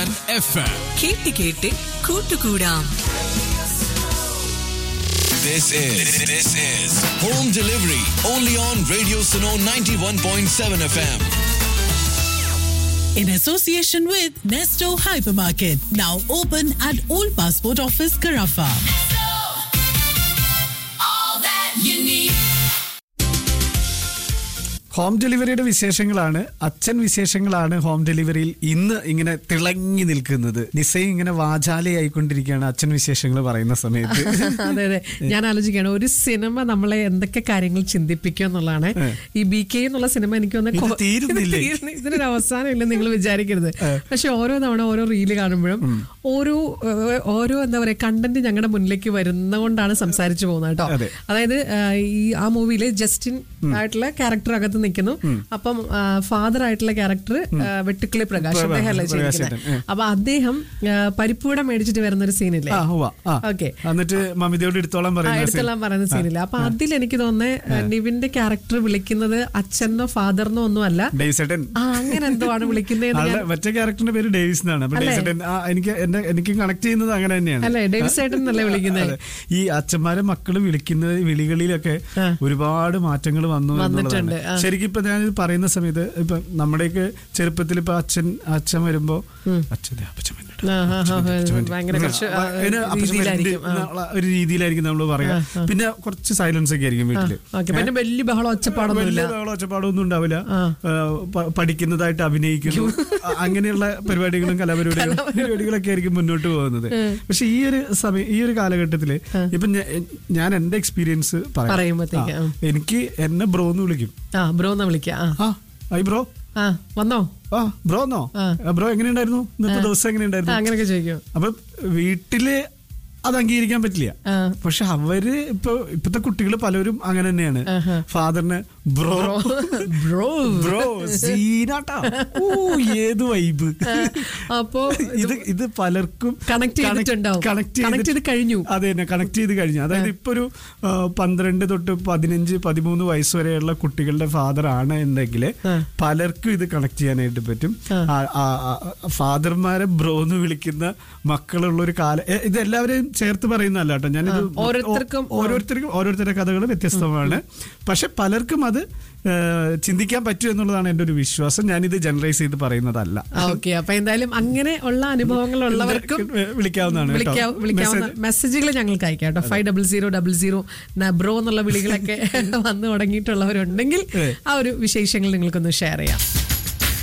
And F M കേട്ട് കേട്ട് കൂട്ടുകൂടാം This is this is home delivery only on Radio Suno 91.7 FM. in association with Nesto Hypermarket, now open at Old Passport Office, Carafa. Home ഡെലിവറിയുടെ വിശേഷങ്ങളാണ് അച്ഛൻ വിശേഷങ്ങളാണ് home ഡെലിവറിയിൽ ഇന്ന് ഇങ്ങനെ തിളങ്ങി നിൽക്കുന്നത് നിസയും ഇങ്ങനെ വാചാലയായിക്കൊണ്ടിരിക്കുകയാണ് അച്ഛൻ വിശേഷങ്ങൾ പറയുന്ന സമയത്ത് അതെ അതെ ഞാൻ ആലോചിക്കുകയാണ് ഒരു സിനിമ നമ്മളെ എന്തൊക്കെ കാര്യങ്ങൾ ചിന്തിപ്പിക്കും എന്നുള്ളതാണ് ഈ ബി കെ എന്നുള്ള സിനിമ എനിക്ക് ഇത് തോന്നുന്നു തീരുന്നില്ലേ? ഇതിനൊരു അവസാനം ഇല്ലെന്ന് നിങ്ങൾ വിചാരിക്കരുത് പക്ഷെ ഓരോ തവണ ഓരോ റീല് കാണുമ്പോഴും ഓരോ ഏഹ്, ഓരോ എന്താ പറയാ കണ്ടന്റ് ഞങ്ങളുടെ മുന്നിലേക്ക് വരുന്നതുകൊണ്ടാണ് സംസാരിച്ചു പോകുന്നത് കേട്ടോ അതെ. അതായത് ആ, ഈ ആ മൂവിയില് ജസ്റ്റിൻ ആയിട്ടുള്ള ക്യാരക്ടർ അകത്ത് നിൽക്കുന്നു അപ്പം ഫാദർ ആയിട്ടുള്ള ക്യാരക്ടർ വെട്ടുക്കിളി പ്രകാശ് പ്രകാശ് അദ്ദേഹം അല്ലേ പ്രകാശ് ചെയ്തിരിക്കുന്നത് ഏട്ടൻ, അപ്പൊ അദ്ദേഹം ആ, പരിപ്പൂട മേടിച്ചിട്ട് വരുന്ന ഒരു സീനില്ലേ ആ ഉവ്വ, ആ. ഓക്കെ എന്നിട്ട് മമിതയോട് എടുത്തോളം ആ, പറയുന്ന എടുത്തെല്ലാം പറയുന്ന സീനില്ല അപ്പൊ അതിൽ എനിക്ക് തോന്നുന്നത് നിവിന്റെ ക്യാരക്ടർ വിളിക്കുന്നത് അച്ഛനോ ഫാദറിനോ ഒന്നും അല്ല ഡേവിസേട്ടൻ ആ അങ്ങനെ എന്തോ ആണ് വിളിക്കുന്നത് ആളുടെ മറ്റേ ക്യാരക്ടറിന്റെ പേര് ഡേവിസ് എന്നാണ് അപ്പൊ അല്ലേ? ഡേവിസേട്ടൻ ആ, എനിക്ക് എന്റെ എനിക്ക് കണക്ട് ചെയ്യുന്നത് അങ്ങനെ തന്നെയാണ് അല്ലേ ഡേവിസ് ഏട്ടൻ എന്നല്ലേ വിളിക്കുന്നത് അതെ. ഈ അച്ഛന്മാരെ മക്കള് വിളിക്കുന്ന വിളികളിലൊക്കെ ആ. ഒരുപാട് മാറ്റങ്ങൾ വന്നു വന്നിട്ടുണ്ട്, എന്നുള്ളതാണ് ആ. ശരിക്കും ഇപ്പൊ ഞാൻ ഇത് പറയുന്ന സമയത്ത് ഇപ്പൊ നമ്മുടെയൊക്കെ ചെറുപ്പത്തിൽ ഇപ്പൊ അച്ഛൻ അച്ഛൻ വരുമ്പോ അച്ഛൻ ദേ അപ്പച്ചൻ വരുന്നുണ്ട്. ആ, ആ, ആ, അപ്പച്ചൻ ദേ, അപ്പച്ചൻ ഭയങ്കര വരുന്നുണ്ട്. കുറച്ച്, ആ, അതിന് അപ്പച്ചൻ രീതിയിലായിരിക്കും, വരുന്നുണ്ട് എന്നുള്ള ഒരു രീതിയിലായിരിക്കും നമ്മൾ പറയാ പിന്നെ കുറച്ച് സൈലൻസ് ഒക്കെ ആയിരിക്കും വീട്ടില് ഓക്കെ പിന്നെ വലിയ ബഹളം ഒച്ചപ്പാടൊന്നുമില്ല വലിയ ബഹളവും ഒച്ചപ്പാടൊന്നും ഉണ്ടാവില്ല ആ. ആ, പ- പഠിക്കുന്നതായിട്ട് അഭിനയിക്കുന്നു അ- അങ്ങനെയുള്ള പരിപാടികളും കലാപരിപാടികളും പരിപാടികളൊക്കെ ആയിരിക്കും മുന്നോട്ട് പോകുന്നത് പക്ഷെ ഈ ഒരു സമയം ഈ ഒരു കാലഘട്ടത്തില് ഇപ്പൊ ഞ- ഞാൻ എന്റെ എക്സ്പീരിയൻസ് പറയുമ്പത്തേക്ക്, ആ. എനിക്ക് എന്നെ ബ്രോ എന്ന് വിളിക്കും ആ ബ്രോ എന്നാ വിളിക്കാം ആ ആ ഐ ബ്രോ ആ വന്നോ ആ ബ്രോ എന്നോ ആ. ബ്രോ എങ്ങനെയുണ്ടായിരുന്നു ഇന്നത്തെ ദിവസം ആ, എങ്ങനെയുണ്ടായിരുന്നു അങ്ങനെയൊക്കെ ചോദിക്കും അപ്പൊ വീട്ടില് അത് അംഗീകരിക്കാൻ പറ്റില്ല ആ. പക്ഷെ അവര് ഇപ്പൊ ഇപ്പത്തെ കുട്ടികൾ പലരും അങ്ങനെ തന്നെയാണ് ആഹാ. ഫാദറിന് ബ്രോ ബ്രോ ബ്രോ സീനാട്ടാ ഓ ഏത് വൈബ് അപ്പോ ഇത് ഇത് പലർക്കും Connect ചെയ്തിട്ടുണ്ടാവും. കണക്ട് Connect ചെയ്ത് കഴിഞ്ഞു. അതെ തന്നെ കണക്ട് ചെയ്ത് കഴിഞ്ഞു അതായത് ഇപ്പൊ ഒരു ആ, പന്ത്രണ്ട് തൊട്ട് പതിനഞ്ച് പതിമൂന്ന് വയസ്സ് വരെയുള്ള കുട്ടികളുടെ ഫാദർ ആണ് എന്നെങ്കിൽ ആ. പലർക്കും ഇത് കണക്ട് ചെയ്യാനായിട്ട് പറ്റും ഫാദർമാരെ ബ്രോ എന്ന് വിളിക്കുന്ന മക്കളുള്ള ഒരു കാലം എ, ഇത് എല്ലാവരെയും ചേർത്ത് പറയുന്നതല്ല കേട്ടോ ഞാനിത് ആ, ഓരോരുത്തർക്കും- ഓ- ഓരോരുത്തർക്കും ഓരോരുത്തരുടെ കഥകൾ വ്യത്യസ്തമാണ് പക്ഷെ പലർക്കും അത് ഏ, ചിന്തിക്കാൻ പറ്റും എന്നുള്ളതാണ് എന്റെ ഒരു വിശ്വാസം ഞാനിത് ജനറൈസ് ചെയ്ത് പറയുന്നതല്ല ഓക്കെ അപ്പൊ എന്തായാലും അങ്ങനെ ഉള്ള അനുഭവങ്ങൾ ഉള്ളവർക്കും വിളിക്കാവുന്നതാണ് കേട്ടോ. വിളിക്കാ- വിളിക്കാവുന്ന മെസ്സേജ് മെസ്സേജുകൾ ഞങ്ങൾക്ക് അയക്കാം കേട്ടോ five double zero double zero bro എന്നുള്ള വിളികളൊക്കെ വന്നു തുടങ്ങിയിട്ടുള്ളവരുണ്ടെങ്കിൽ ആ ഒരു വിശേഷങ്ങൾ നിങ്ങൾക്കൊന്ന് ഷെയർ ചെയ്യാം